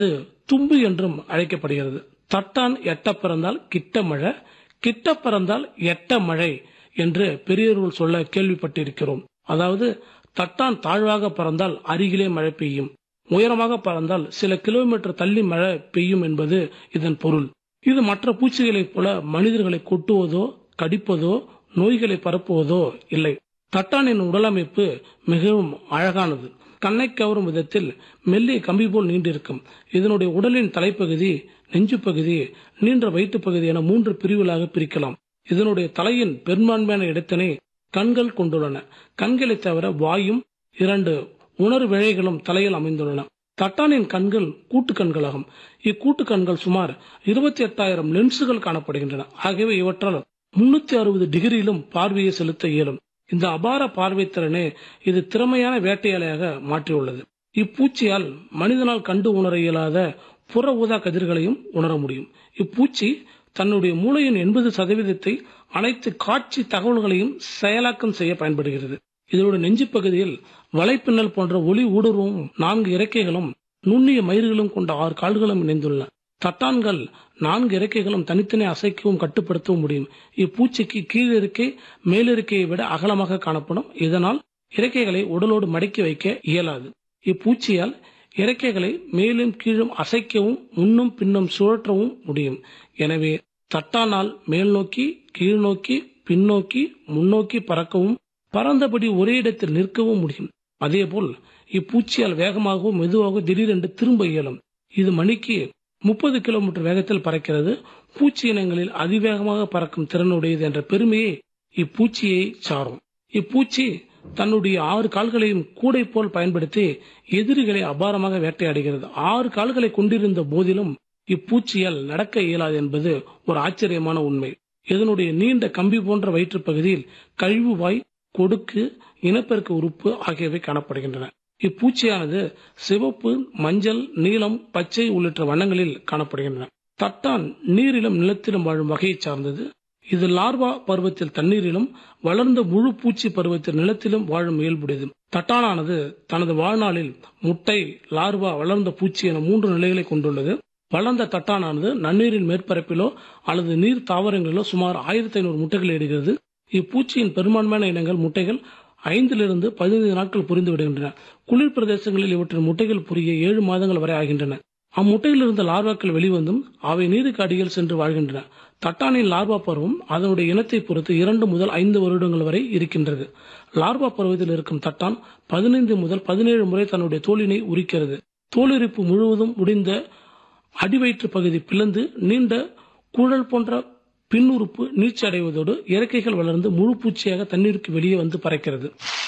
அது தும்பு என்றும் அழைக்கப்படுகிறது தட்டான் எட்ட பிறந்தால் கிட்ட மழை கிட்ட பிறந்தால் எட்ட மழை என்று பெரியவர்கள் சொல்ல கேள்விப்பட்டிருக்கிறோம் அதாவது தட்டான் தாழ்வாக பறந்தால் அருகிலே மழை பெய்யும் உயரமாக பறந்தால் சில கிலோமீட்டர் தள்ளி மழை பெய்யும் என்பது இதன் பொருள் இது மற்ற பூச்சிகளைப் போல மனிதர்களை கொட்டுவதோ கடிப்பதோ நோய்களை பரப்புவதோ இல்லை தட்டானின் உடலமைப்பு மிகவும் அழகானது கண்ணை கவரும் விதத்தில் மெல்லிய கம்பி போல் நீண்டிருக்கும் இதனுடைய உடலின் தலைப்பகுதி நெஞ்சு பகுதி நீண்ட வயிற்றுப் பகுதி என மூன்று பிரிவுகளாக பிரிக்கலாம் இதனுடைய தலையின் பெரும்பான்மையான இடத்தினை கண்கள் கொண்டுள்ளன கண்களை தவிர வாயும் இரண்டு உணர் விழைகளும் தலையில் அமைந்துள்ளன தட்டானின் கண்கள் கூட்டு கண்களாகும் இக்கூட்டு கண்கள் சுமார் இருபத்தி எட்டாயிரம் லென்சுகள் காணப்படுகின்றன ஆகவே இவற்றால் முன்னூத்தி அறுபது டிகிரியிலும் பார்வையை செலுத்த இயலும் இந்த அபார பார்வை திறனே இது திறமையான வேட்டையாளையாக மாற்றியுள்ளது இப்பூச்சியால் மனிதனால் கண்டு உணர இயலாத புற ஊதா கதிர்களையும் உணர முடியும் இப்பூச்சி தன்னுடைய மூளையின் எண்பது சதவீதத்தை அனைத்து காட்சி தகவல்களையும் செயலாக்கம் செய்ய பயன்படுகிறது இதனுடைய நெஞ்சு பகுதியில் வலைப்பின்னல் போன்ற ஒளி ஊடுருவும் நான்கு இறக்கைகளும் நுண்ணிய மயிர்களும் கொண்ட ஆறு கால்களும் இணைந்துள்ளன தட்டான்கள் நான்கு இறக்கைகளும் தனித்தனி அசைக்கவும் கட்டுப்படுத்தவும் முடியும் இப்பூச்சிக்கு கீழிருக்கை மேலிருக்கையை விட அகலமாக காணப்படும் இதனால் இறக்கைகளை உடலோடு மடக்கி வைக்க இயலாது இப்பூச்சியால் இறக்கைகளை மேலும் கீழும் அசைக்கவும் முன்னும் பின்னும் சுழற்றவும் முடியும் எனவே தட்டானால் மேல் நோக்கி கீழ் நோக்கி பின்னோக்கி முன்னோக்கி பறக்கவும் பறந்தபடி ஒரே இடத்தில் நிற்கவும் முடியும் அதேபோல் இப்பூச்சியால் வேகமாகவும் மெதுவாக திடீரென்று திரும்ப இயலும் இது மணிக்கு முப்பது கிலோமீட்டர் வேகத்தில் பறக்கிறது பூச்சி இனங்களில் அதிவேகமாக பறக்கும் திறனுடையது என்ற பெருமையை இப்பூச்சியை சாரும் இப்பூச்சி தன்னுடைய ஆறு கால்களையும் கூடை போல் பயன்படுத்தி எதிரிகளை அபாரமாக வேட்டையாடுகிறது ஆறு கால்களை கொண்டிருந்த போதிலும் இப்பூச்சியால் நடக்க இயலாது என்பது ஒரு ஆச்சரியமான உண்மை இதனுடைய நீண்ட கம்பி போன்ற வயிற்றுப் பகுதியில் கழிவு வாய் கொடுக்கு இனப்பெருக்க உறுப்பு ஆகியவை காணப்படுகின்றன இப்பூச்சியானது சிவப்பு மஞ்சள் நீலம் பச்சை உள்ளிட்ட வண்ணங்களில் காணப்படுகின்றன தட்டான் நீரிலும் நிலத்திலும் வாழும் வகையை சார்ந்தது இது லார்வா பருவத்தில் தண்ணீரிலும் வளர்ந்த முழு பூச்சி பருவத்தில் நிலத்திலும் வாழும் இயல்புடையது தட்டானானது தனது வாழ்நாளில் முட்டை லார்வா வளர்ந்த பூச்சி என மூன்று நிலைகளை கொண்டுள்ளது வளர்ந்த தட்டானானது நன்னீரின் மேற்பரப்பிலோ அல்லது நீர் தாவரங்களிலோ சுமார் ஆயிரத்தி ஐநூறு முட்டைகள் இடுகிறது இப்பூச்சியின் பெரும்பான்மையான இனங்கள் முட்டைகள் ஐந்திலிருந்து பதினைந்து நாட்கள் புரிந்து விடுகின்றன குளிர் பிரதேசங்களில் இவற்றின் முட்டைகள் புரிய ஏழு மாதங்கள் வரை ஆகின்றன அம்முட்டையிலிருந்து லார்வாக்கள் வெளிவந்தும் அவை நீருக்கு அடியில் சென்று வாழ்கின்றன தட்டானின் லார்வா பருவம் அதனுடைய இனத்தை பொறுத்து இரண்டு முதல் ஐந்து வருடங்கள் வரை இருக்கின்றது லார்வா பருவத்தில் இருக்கும் தட்டான் பதினைந்து முதல் பதினேழு முறை தன்னுடைய தோலினை உரிக்கிறது தோலுரிப்பு முழுவதும் முடிந்த அடிவயிற்று பகுதி பிளந்து நீண்ட குழல் போன்ற பின்னுறுப்பு நீட்சி அடைவதோடு இறக்கைகள் வளர்ந்து முழு பூச்சியாக தண்ணீருக்கு வெளியே வந்து பறக்கிறது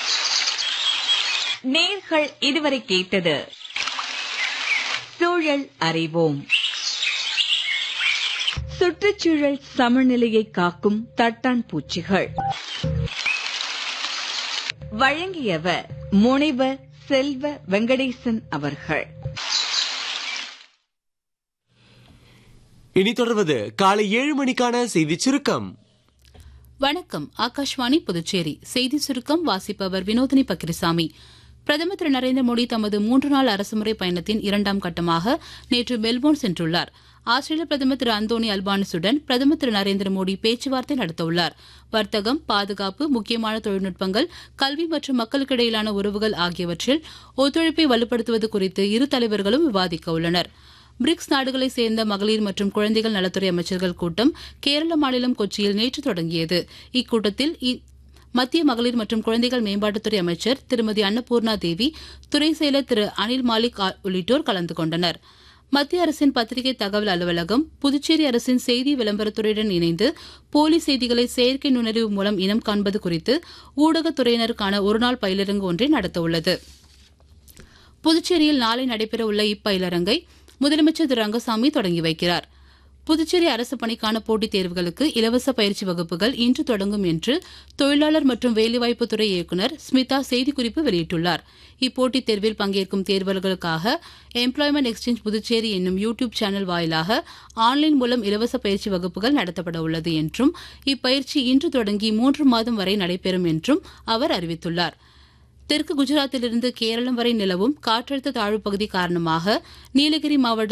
நேர்கள் இதுவரை கேட்டது சூழல் அறிவோம் சுற்றுச்சூழல் சமநிலையை காக்கும் தட்டான் பூச்சிகள் வழங்கியவர் முனைவர் செல்வ வெங்கடேசன் அவர்கள் இனி தொடர்வது காலை ஏழு மணிக்கான செய்தி சுருக்கம் வணக்கம் ஆகாஷ்வாணி புதுச்சேரி செய்தி சுருக்கம் வாசிப்பவர் வினோதினி பக்கிரிசாமி பிரதமர் திரு நரேந்திர மோடி தமது மூன்று நாள் அரசுமுறை பயணத்தின் இரண்டாம் கட்டமாக நேற்று மெல்போர்ன் சென்றுள்ளார் ஆஸ்திரேலிய பிரதமர் திரு அந்தோனி அல்பானிசுடன் பிரதமர் திரு நரேந்திர மோடி பேச்சுவார்த்தை நடத்தவுள்ளார் வர்த்தகம் பாதுகாப்பு முக்கியமான தொழில்நுட்பங்கள் கல்வி மற்றும் மக்களுக்கிடையிலான உறவுகள் ஆகியவற்றில் ஒத்துழைப்பை வலுப்படுத்துவது குறித்து இரு தலைவர்களும் விவாதிக்க உள்ளனா் பிரிக்ஸ் நாடுகளை சேர்ந்த மகளிர் மற்றும் குழந்தைகள் நலத்துறை அமைச்சர்கள் கூட்டம் கேரள மாநிலம் கொச்சியில் நேற்று தொடங்கியது இக்கூட்டத்தில் மத்திய மகளிர் மற்றும் குழந்தைகள் மேம்பாட்டுத்துறை அமைச்சர் திருமதி அன்னபூர்ணா தேவி துறை செயலர் திரு அனில் மாலிக் உள்ளிட்டோர் கலந்து கொண்டனர் மத்திய அரசின் பத்திரிகை தகவல் அலுவலகம் புதுச்சேரி அரசின் செய்தி விளம்பரத்துறையுடன் இணைந்து போலி செய்திகளை செயற்கை நுண்ணறிவு மூலம் இனம் காண்பது குறித்து ஊடகத்துறையினருக்கான ஒருநாள் பயிலரங்கு ஒன்றை நடத்தவுள்ளது புதுச்சேரியில் நாளை நடைபெறவுள்ள இப்பயிலரங்கை முதலமைச்சர் திரு ரங்கசாமி தொடங்கி வைக்கிறார் புதுச்சேரி அரசு பணிக்கான போட்டித் தேர்வுகளுக்கு இலவச பயிற்சி வகுப்புகள் இன்று தொடங்கும் என்று தொழிலாளர் மற்றும் வேலைவாய்ப்புத்துறை இயக்குநர் ஸ்மிதா செய்திக்குறிப்பு வெளியிட்டுள்ளார் இப்போட்டித் தேர்வில் பங்கேற்கும் தேர்வர்களுக்காக எம்ப்ளாய்மெண்ட் எக்ஸ்சேஞ்ச் புதுச்சேரி என்னும் யூ டியூப் சேனல் வாயிலாக ஆன்லைன் மூலம் இலவச பயிற்சி வகுப்புகள் நடத்தப்பட உள்ளது என்றும் இப்பயிற்சி இன்று தொடங்கி மூன்று மாதம் வரை நடைபெறும் என்றும் அவர் அறிவித்துள்ளார் தெற்கு குஜராத்திலிருந்து கேரளம் வரை நிலவும் காற்றழுத்த தாழ்வு பகுதி காரணமாக நீலகிரி மாவட்ட